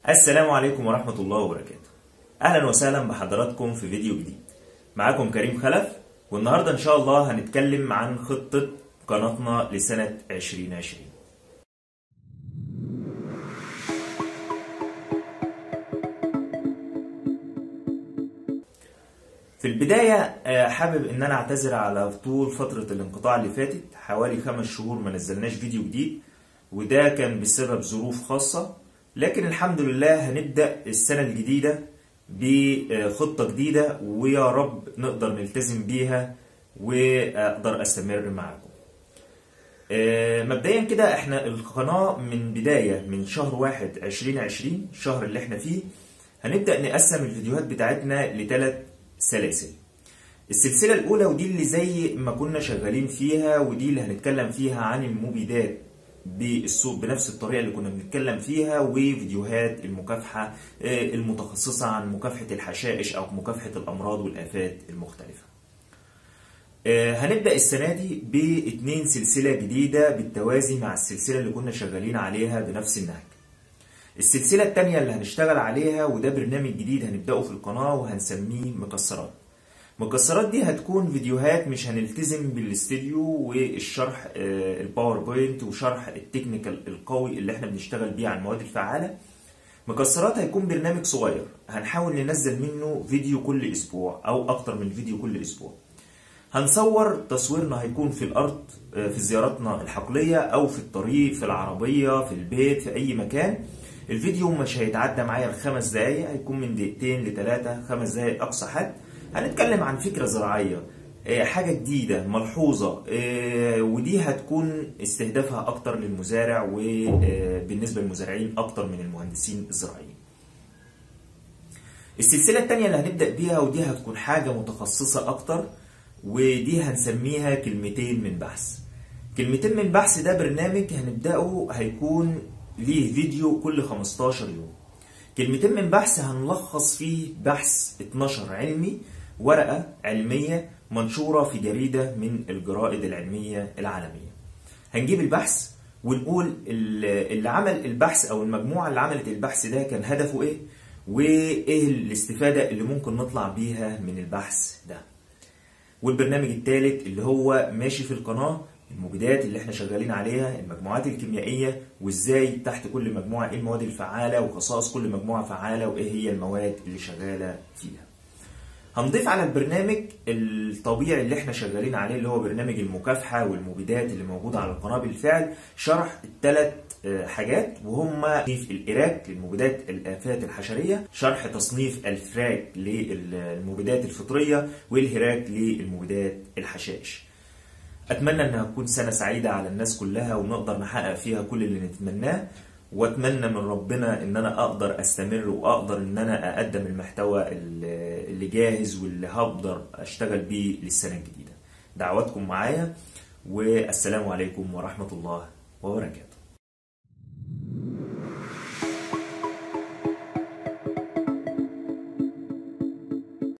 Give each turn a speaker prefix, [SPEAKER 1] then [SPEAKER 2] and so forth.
[SPEAKER 1] السلام عليكم ورحمة الله وبركاته أهلا وسهلا بحضراتكم في فيديو جديد معاكم كريم خلف والنهاردة إن شاء الله هنتكلم عن خطة قناتنا لسنة 2020 في البداية آه، حابب إن أنا أعتذر على طول فترة الانقطاع اللي فاتت حوالي خمس شهور ما نزلناش فيديو جديد وده كان بسبب ظروف خاصة لكن الحمد لله هنبدأ السنة الجديدة بخطة جديدة ويا رب نقدر نلتزم بيها وأقدر أستمر معاكم آه، مبدئيا كده احنا القناة من بداية من شهر واحد 2020 الشهر اللي احنا فيه هنبدأ نقسم الفيديوهات بتاعتنا لثلاث سلاسل السلسلة الأولى ودي اللي زي ما كنا شغالين فيها ودي اللي هنتكلم فيها عن المبيدات بالسوق بنفس الطريقة اللي كنا بنتكلم فيها وفيديوهات المكافحة آه، المتخصصة عن مكافحة الحشائش أو مكافحة الأمراض والآفات المختلفة آه، هنبدأ السنة دي باتنين سلسلة جديدة بالتوازي مع السلسلة اللي كنا شغالين عليها بنفس النهج السلسلة التانية اللي هنشتغل عليها وده برنامج جديد هنبدأه في القناة وهنسميه مكسرات مكسرات دي هتكون فيديوهات مش هنلتزم بالاستديو والشرح آه، الباوربوينت وشرح التكنيكال القوي اللي احنا بنشتغل بيه على المواد الفعالة مكسرات هيكون برنامج صغير هنحاول ننزل منه فيديو كل اسبوع او اكتر من فيديو كل اسبوع هنصور تصويرنا هيكون في الارض آه، في زياراتنا الحقليه او في الطريق في العربيه في البيت في اي مكان الفيديو مش هيتعدى معايا الخمس دقايق هيكون من دقيقتين لثلاثة خمس دقايق أقصى حد هنتكلم عن فكرة زراعية آه، حاجة جديدة ملحوظة آه، ودي هتكون استهدافها أكتر للمزارع وبالنسبة للمزارعين أكتر من المهندسين الزراعيين السلسلة التانية اللي هنبدأ بيها ودي هتكون حاجة متخصصة أكتر ودي هنسميها كلمتين من بحث كلمتين من بحث ده برنامج هنبدأه هيكون ليه فيديو كل 15 يوم كلمتين من بحث هنلخص فيه بحث 12 علمي ورقة علمية منشورة في جريدة من الجرائد العلمية العالمية هنجيب البحث ونقول ال- اللي عمل البحث او المجموعة اللي عملت البحث ده كان هدفه ايه وايه الاستفادة اللي ممكن نطلع بيها من البحث ده والبرنامج الثالث اللي هو ماشي في القناة المبيدات اللي احنا شغالين عليها المجموعات الكيميائية وازاي تحت كل مجموعة ايه المواد الفعالة وخصائص كل مجموعة فعالة وايه هي المواد اللي شغالة فيها هنضيف على البرنامج الطبيعي اللي احنا شغالين عليه اللي هو برنامج المكافحة والمبيدات اللي موجودة على القناة بالفعل شرح الثلاث حاجات وهم تصنيف الإراك للمبيدات الآفات الحشرية شرح تصنيف الفراك للمبيدات الفطرية والهراك للمبيدات الحشائش اتمنى انها تكون سنه سعيده على الناس كلها ونقدر نحقق فيها كل اللي نتمناه واتمنى من ربنا ان انا اقدر استمر واقدر ان انا اقدم المحتوى اللي اللي جاهز واللي هقدر اشتغل بيه للسنه الجديده دعواتكم معايا والسلام عليكم ورحمه الله وبركاته